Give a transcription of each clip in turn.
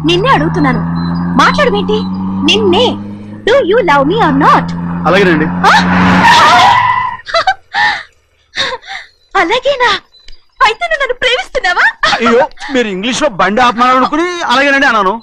నిన్నే అడుగుతున్నాను మాట్లాడమేంటి నిన్నే do you love me or not అలాగేనండి అలాగేనా అయితే నువ్వు నన్ను ప్రేమిస్తున్నావా అయ్యో మీరు ఇంగ్లీష్ లో బండి ఆపమాలనుకుని అలాగేనండి అన్నాను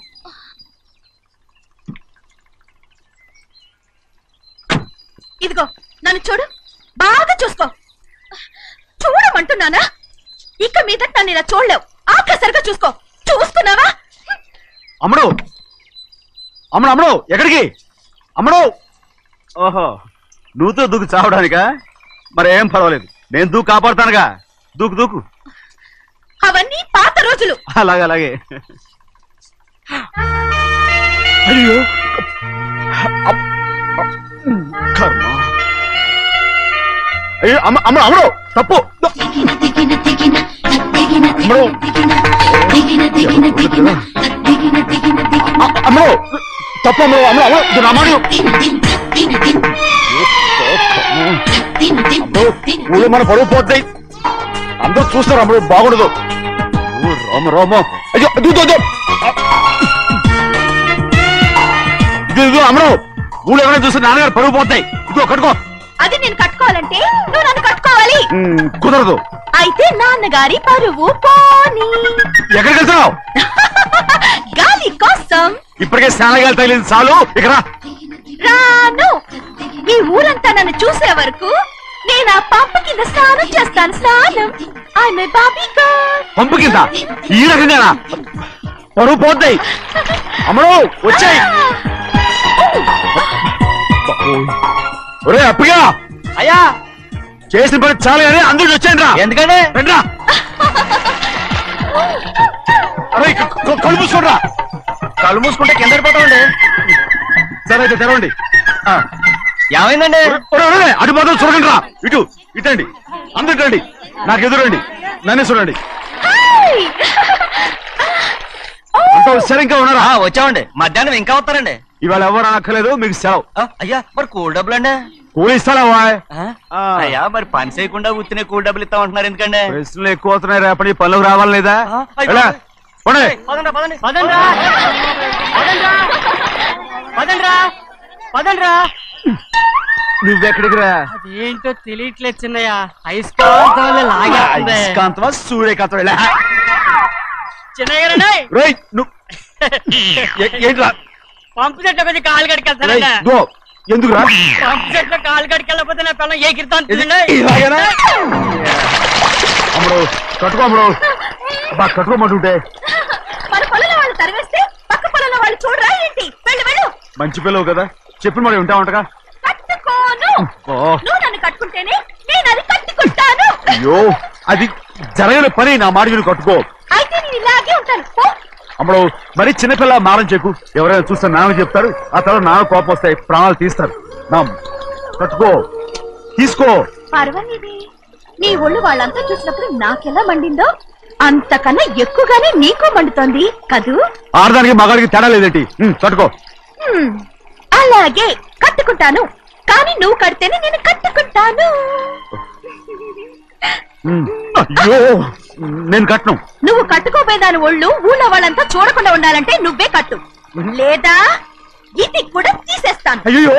ఇదిగో నన్ను చూడు బాగా చూసుకో చూడమంటున్నానా ఇక మీద నన్ను ఇలా చూడలేవు ఆఖసరిగా చూసుకో చూస్తున్నావా అమ్మడు అమ్మడు అమ్మడు ఎక్కడికి అమ్మడు ఓహో నువ్వుతో దూకు చావడానికా మరి ఏం పర్వాలేదు నేను దూకు కాపాడుతానుగా దూకు దూకు అవన్నీ పాత రోజులు అలాగే అలాగే అయ్యో అప్- అప్- కర్మ అయ్యో అమ్మ అమ్మ అమ్మడు తప్పు అమ్మడు అ- అమ్మడు తప్పు అమ్మడు అమ్మడు అమ్మడు ఇది నా మాట అమ్మడు ఊళ్ళో మన పరువు పోతాయి అందరూ చూస్తారు అమ్మడు బాగుండదు ఓ రామ రామ అయ్యో ఇదిగో, ఇదిగో, ఇదిగో. ఇదిగో, ఇదిగో అమ్మడు ఊళ్ళో ఎవరైనా చూస్తే నాన్నగారు పరువు పోతాయి ఇదిగో కట్టుకో అది నేను కట్టుకోవాలంటే నువ్వు నన్ను కట్టుకోవాలి ఉమ్, కుదరదు అయితే నాన్నగారి పరువు పోనీ ఎక్కడికి వెళ్తున్నావు గాలి కోసం ఇప్పటికే స్నానగాలు తగిలింది చాలు ఇక రా రాను ఈ ఊరంతా నన్ను చూసే వరకు నేను ఆ పంప కింద స్నానం చేస్తాను స్నానం ఐ బాబీ గర్ల్ పంపు కింద ఈ రకంగానా పరువు పోతాయి అమ్మడు వచ్చాయి ఒరే అప్పగా అయ్యా చేసిన పని చాలు కానీ అందరికి వచ్చాను రా ఎందుకంటే రండి రా అరే క- క- కళ్ళు మూసుకోండి రా కళ్ళు మూసుకుంటే కింద పడిపోతామండి సరే అయితే తెరవండి ఆ. ఏమైందండి ఒరే, ఒరే, ఒరే, అటు మాత్రం చూడకండి రా ఇటు ఇటండి అందరు రండి నాకు ఎదురండి నన్నే చూడండి అంత సరే ఇంకా ఉన్నారా ఆ, వచ్చామండి మధ్యాహ్నం ఇంకా వస్తారండి ఇవాళ ఎవరు అనక్కర్లేదు మీకు సెలవు ఆ, అయ్యా మరి కూల్ డబ్బులు అండి కూలి ఇస్తారా వాయ్ ఆ. అయ్యా మరి పని చేయకుండా ఉత్తినే కూల్ డబ్బులు ఇస్తామంటున్నారు ఎందుకండి ప్రశ్నలు ఎక్కువ అవుతున్నాయి రేపటి పనులకు రావాలి లేదా ఆ, అయ్యో. ఎలా? పోనీ. పదండి పదండి పదండ్రా పదండ్రా పదండ్రా పదండ్రా నువ్వెక్కడికి రా ఏంటో తెలియట్లేదు చిన్నయ్య అయస్కాంతం లాగేస్తుంది అయస్కాంతమా సూర్యకాంతం ఎలా? చిన్నయ్య గారండి రేయ్, నువ్వు ఏ- ఏంట్రా పంపు చెట్లు కొంచెం కాలు రేయ్, కడికెళ్తానండి దో, ఎందుకురా పంపు చెట్లు కాలు కడికెళ్ళకపోతే నా పిల్లలు ఏ కిర్తాను ఇది- ఇలాగేనా? అమ్ముడు కట్టుకో అమ్ముడు బా కట్టుకోమంటుంటే మన పొలంలో వాళ్ళు తరివేస్తే పక్క పొలంలో వాళ్ళు చూడరా ఏంటి వెళ్ళు వెళ్ళు మంచి పిల్లవు కదా చెప్పిన మరి ఉంటా ఉంటగా కట్టుకోను ఓ నువ్వు నన్ను కట్టుకుంటేనే నేను అది కట్టుకుంటాను అయ్యో అది జరగని పని నా మాట విని కట్టుకో అయితే నేను ఇలాగే ఉంటాను పో. అమ్మడు మరి చిన్నపిల్ల మారం చెప్పు ఎవరైనా చూస్తే నాన్న చెప్తారు ఆ తర్వాత నాన్న కోపం వస్తాయి ప్రాణాలు తీస్తారు నా కట్టుకో తీసుకో పర్వాలేదే నీ ఒళ్ళు వాళ్ళంతా చూసినప్పుడు నాకెలా మండిందో అంతకన్నా ఎక్కువగానే నీకు మండుతోంది కదూ ఆడదానికి మగాడికి తేడా లేదేంటి ఉమ్, కట్టుకో హ్మ్, అలాగే కట్టుకుంటాను కానీ నువ్వు కడితేనే నేను కట్టుకుంటాను ఉమ్, అయ్యో నేను కట్టను నువ్వు కట్టుకోపోయేదాని ఒళ్ళు ఊళ్ళో వాళ్ళంతా చూడకుండా ఉండాలంటే నువ్వే కట్టు లేదా ఇది కూడా తీసేస్తాను అయ్యో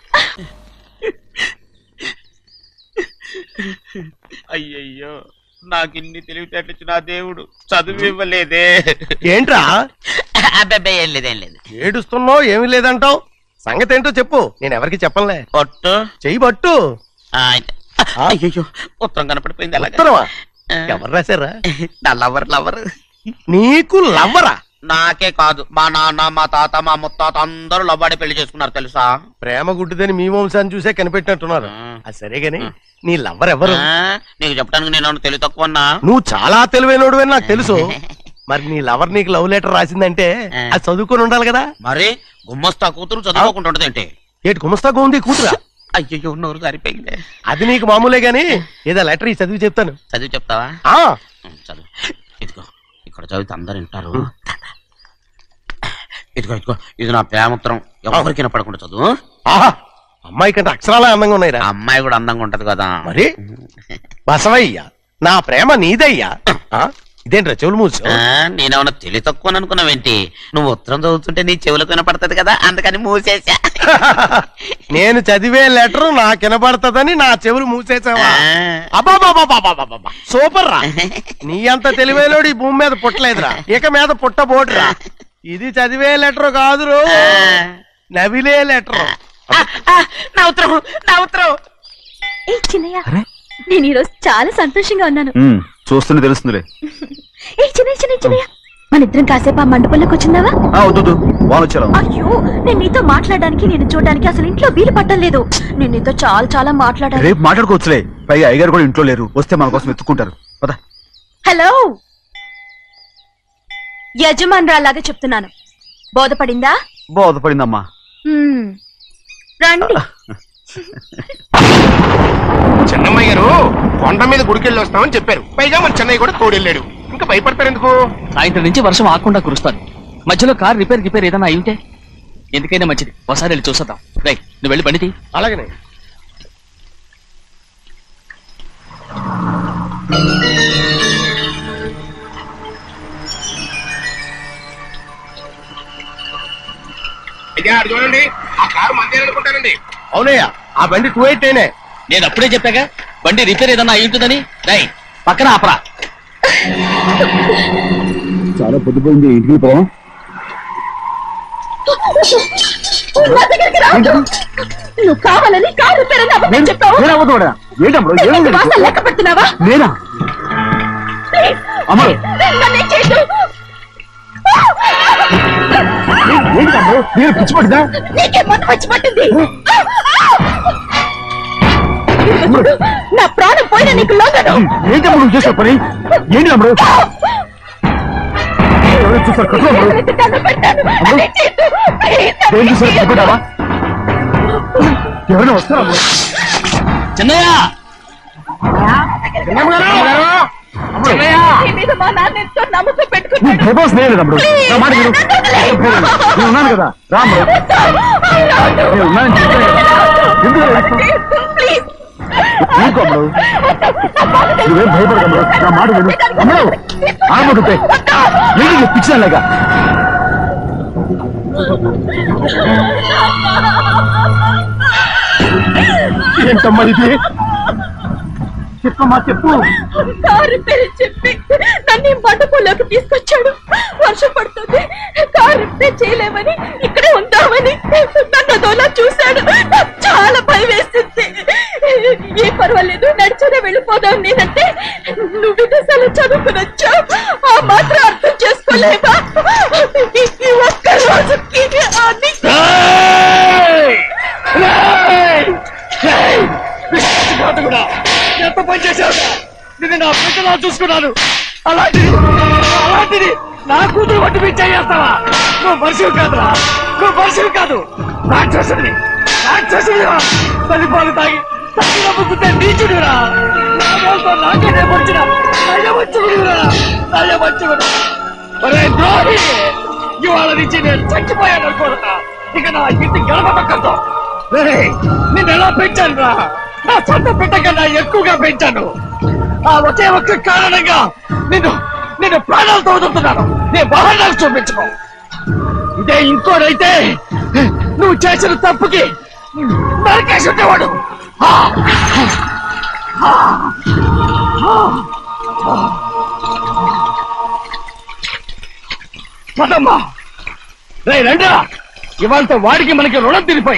అయ్యయ్యో నాకు ఇన్ని తెలివితేటలు ఇచ్చిన ఆ దేవుడు చదువు ఇవ్వలేదే ఏంట్రా అబ్బాయి ఏం లేదు ఏం లేదు ఏడుస్తున్నావు ఏమీ లేదంటావు సంగతి ఏంటో చెప్పు నేను ఎవరికి చెప్పనులే పొట్టు చెయ్యి పట్టు ఆ, అయ్యయ్యో ఉత్తరం కనపడిపోయింది అలాగా ఉత్తరమా ఆ. ఎవరు రాశారా నా లవర్ లవర్ నీకు లవ్వరా నాకే కాదు మా నాన్న మా తాత మా ముత్తాత అందరూ లవ్వాడి పెళ్లి చేసుకున్నారు తెలుసా ప్రేమ గుడ్డిదని మీ వంశాన్ని చూసే కనిపెట్టినట్టున్నారు ఆ. అది సరే గాని నీ లవ్వర్ ఎవరు ఆ, నీకు చెప్పడానికి నేను ఏమన్నా తెలివి తక్కువన్నా నువ్వు చాలా తెలివైనడు అని నాకు తెలుసు మరి నీ లవర్ నీకు లవ్ లెటర్ రాసిందంటే ఆ. అది చదువుకొని ఉండాలి కదా మరి గుమ్మస్తా కూతురు చదువుకోకుండా ఉండదేంటి ఏటి గుమస్తాగా ఉంది కూతురా అయ్యయ్యో నోరు సరిపోయింది అది నీకు మామూలే గాని ఏదో లెటర్ ఈ చదివి చెప్తాను చదివి చెప్తావా ఆ ఉమ్, చదువు ఇదిగో ఇక్కడ చదివితే అందరు వింటారు ఇదిగో ఇదిగో ఇది నా ప్రేమోత్తరం ఎవరికి వినపడకుండా చదువు ఆహా అమ్మాయి కంటే అక్షరాలే అందంగా ఉన్నాయిరా ఆ అమ్మాయి కూడా అందంగా ఉంటది కదా మరి బసవయ్య నా ప్రేమ నీదయ్యా ఆ? ఇదేంట్రా చెవులు మూసు ఆ, నేనేమన్నా తెలివి తక్కువ అనుకున్నావేంటి నువ్వు ఉత్తరం చదువుతుంటే నీ చెవులకు వినపడుతుంది కదా అందుకని మూసేసా నేను చదివే లెటర్ నాకు వినపడుతుందని నా చెవులు మూసేసావా ఆ. అబాబాబాబాబాబాబా. సూపర్ రా నీ అంత తెలివేలోడు ఈ భూమి మీద పుట్టలేదురా ఇక మీద పుట్టబోటురా ఇది చదివే లెటర్ కాదురు నవిలే లెటర్ ఆ, ఆ, నా ఉత్తరం నా ఉత్తరం ఏ చిన్నయ్య నేను ఈరోజు చాలా సంతోషంగా ఉన్నాను ఉమ్, చూస్తూనే తెలుస్తుందిలే ఏ చిన్నయ్య చిన్నయ్య చిన్నయ్య మన ఇద్దరం కాసేపు ఆ మండపంలోకి వచ్చిందావా ఆ, వద్దు వద్దు. వాళ్ళు వచ్చారు అయ్యో నేను నీతో మాట్లాడడానికి నేను చూడడానికి అసలు ఇంట్లో వీలు పట్టలేదు నేను నీతో చాలా చాలా మాట్లాడాలి రేపు మాట్లాడుకోవచ్చులే పైగా అయ్యగారు కూడా ఇంట్లో లేరు వస్తే మన కోసం ఎత్తుకుంటారు పద హలో యజమానురాలాగా చెప్తున్నాను బోధపడిందా బోధపడిందమ్మా మ్మ్. రండి చెన్నమ్మ గారు కొండ మీద గుడికెళ్ళి వస్తామని చెప్పారు పైగా మన చెన్నయ్య కూడా తోడెళ్ళాడు ఇంకా భయపడతారు ఎందుకు సాయంత్రం నుంచి వర్షం ఆకుండా కురుస్తాను మధ్యలో కార్ రిపేర్ రిపేర్ ఏదైనా అయి ఉంటే ఎందుకైనా మంచిది ఒకసారి వెళ్ళి చూసేద్దాం రై నువ్వు వెళ్ళి బండి తీ. అలాగనే అయ్యా అటు చూడండి ఆ కారు మందే అనుకుంటానండి అవునయ్యా ఆ బండి టూ ఎయిట్ అయినే నేను అప్పుడే చెప్పాగా బండి రిపేర్ ఏదైనా అయి ఉంటుందని రై పక్కన ఆపరా చాలా పొద్దుపోయింది ఇంటికి పోదాం నా దగ్గరికి రా. నువ్వు కావాలని కారు రిపేర్ అని అబద్ధం చెప్పావు ఏంటమ్మా ఏంటమ్మా ఏంటి ఏముంది వాసన లెక్క పెడుతున్నావా నేనా ప్లీజ్, అమ్మ. ప్లీజ్, నన్ను ఏం చేయొద్దు. ఏంటమ్మా నేను పిచ్చి పట్టిందా నీకే మొత్తం వచ్చి పట్టింది నా ప్రాణం పోయిన నీకు లోగను ఏంటమ్మా నువ్వు చేసే పని ఏంటి అమ్మడు ఎవరైనా చూస్తారు కట్టు అమ్మడు దండం పెడతాను. అదే చేయొద్దు. ప్లీజ్, నన్ను ఏం చూసారు ఏం చేయొద్దు. చెప్పావా ఎవరైనా వస్తారా అమ్మడు? చిన్నయ్య నీ మీద మా నాన్న ఎంతో నమ్మకం నువ్వు పెట్టుకున్నాడు ప్రభాస్ నేయలేదు అమ్మడు నా మాట విను నేను ఉన్నాను కదా రా అమ్మడు నేను ఉన్నానని చెప్పాను కదా ఎందుకు ఇలా చేస్తావు? ప్లీజ్ ఊరుకో అమ్మడు నువ్వేం భయపడకమ్మడు నా మాట విను అమ్మడు ఆడబడుతే ఏంటి పిచ్చిదాలేగా ఏంటమ్మా ఇది చెప్పమ్మా చెప్పు కారు పేరు చెప్పి నన్ను ఈ మండపంలోకి తీసుకొచ్చాడు వర్షం పడుతుంది కారు రిపేర్ చేయలేమని ఇక్కడే ఉందామని నన్ను అదోలా చూశాడు నాకు చాలా భయం వేసింది ఏ పర్వాలేదు నడిచనే వెళ్ళిపోదాం నేనంటే నువ్వు విదేశాలు చదువుకుని వచ్చావు ఆ మాత్రం అర్థం చేసుకోలేవా ఈ- ఈ ఒక్క రోజుకి అన్ని ఎంత పని చేశావు నిన్ను నా బిడ్డలా చూసుకున్నాను అలాంటిది అలాంటిది నా కూతురు వంటి మీద చేస్తావా నువ్వు మనిషివి కాదురా నువ్వు మనిషివి కాదు రాక్షసుడివి రాక్షసుడివా తల్లిపాలు తాగి తల్లిలో ముగ్గుతే నీచుడిరా నాతో నాకేనే పొడిచిన నయవంచుకుడిరా నయవంచుకుడు ఒరే ద్రోహి ఇవాళ నుంచి నేను చచ్చిపోయాను అనుకోడతా ఇక నా ఇంటి గడప పక్కతో నిన్ను ఎలా పెంచాను రా నా సొంత బిడ్డ కన్నా ఎక్కువగా పెంచాను ఆ ఒకే ఒక్క కారణంగా నిన్ను నిన్ను ప్రాణాలతో వదులుతున్నాను నీ వాహనాలు చూపించుకో ఇదే ఇంకోడైతే నువ్వు చేసిన తప్పుకి నరకేసి ఉండేవాడు ఆ! ఆ! ఆ! పదమ్మా రే రండా ఇవాళతో వాడికి మనకి రుణం తిరిపోయి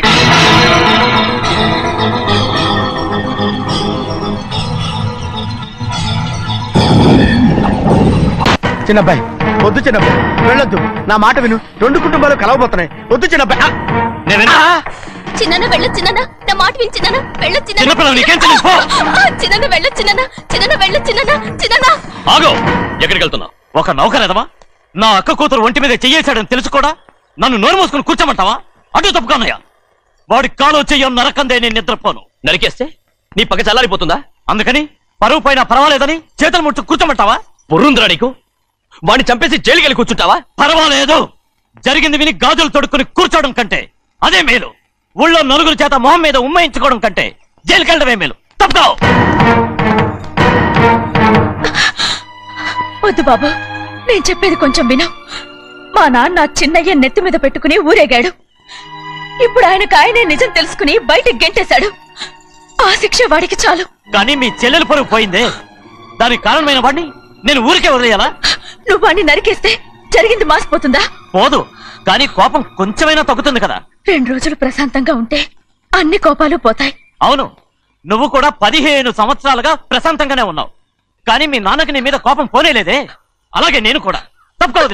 చిన్నబ్బాయి వద్దు చిన్నబ్బాయి వెళ్ళొద్దు నా మాట విను రెండు కుటుంబాలు కలవబోతున్నాయి వద్దు చిన్నబ్బాయి ఆ! చిన్న వెళ్ళ చిన్న నా మాట విని చిన్న వెళ్ళ చిన్నపిల్లలు నీకేం తెలియదు, పో. చిన్న వెళ్ళ చిన్న చిన్న వెళ్ళ చిన్న చిన్న ఆగో ఎక్కడికి వెళ్తున్నావు ఒక నౌకరేదవా నా అక్క కూతురు ఒంటి మీద చెయ్యేశాడని తెలుసు కూడా నన్ను నోరు మూసుకుని కూర్చోమంటావా అటు తప్పుకోనయ్యా వాడి కాలో చెయ్యం నరకందే నేను నిద్రపోను నరికేస్తే నీ పక్క చల్లారిపోతుందా అందుకని పరువు పైన పర్వాలేదని చేతులు ముట్టు కూర్చోమంటావా బుర్రుందిరా నీకు వాడిని చంపేసి జైలుకెళ్ళి కూర్చుంటావా పర్వాలేదు జరిగింది విని గాజులు తొడుక్కుని కూర్చోవడం కంటే అదే మేలు ఊళ్ళో నలుగురు చేత మొహం మీద ఉమ్మయించుకోవడం కంటే జైలుకెళ్ళడమే మేలు తప్పుకో వద్దు బాబు నేను చెప్పేది కొంచెం విను మా నాన్న చిన్నయ్య నెత్తి మీద పెట్టుకుని ఊరేగాడు ఇప్పుడు ఆయనకు ఆయనే నిజం తెలుసుకుని బయటికి గెంటేశాడు ఆ శిక్ష వాడికి చాలు కానీ మీ చెల్లెలు పరుగు పోయిందే దానికి కారణమైన వాడిని నేను ఊరికే వదిలేయాలా నువ్వు వాడిని నరికేస్తే జరిగింది మాసిపోతుందా పోదు కానీ కోపం కొంచెమైనా తగ్గుతుంది కదా రెండు రోజులు ప్రశాంతంగా ఉంటే అన్ని కోపాలు పోతాయి అవును నువ్వు కూడా పదిహేను సంవత్సరాలుగా ప్రశాంతంగానే ఉన్నావు కానీ మీ నాన్నకి నీ మీద కోపం పోనేలేదే అలాగే నేను కూడా తప్పుకోవద్దు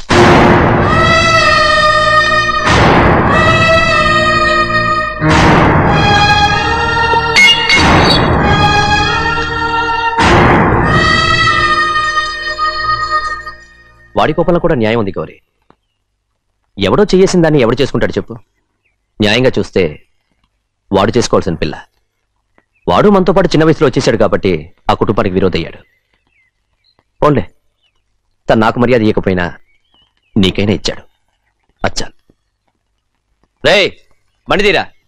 వాడి కోపంలో కూడా న్యాయం ఉంది గౌరీ ఎవడో చేయేసిన దాన్ని ఎవడు చేసుకుంటాడు చెప్పు న్యాయంగా చూస్తే వాడు చేసుకోవాల్సిన పిల్ల వాడు మనతో పాటు చిన్న వయసులో వచ్చేసాడు కాబట్టి ఆ కుటుంబానికి విరోధయ్యాడు ఓన్లే తను నాకు మర్యాద ఇవ్వకపోయినా నీకైనా ఇచ్చాడు అచ్చా రే మణిదీరా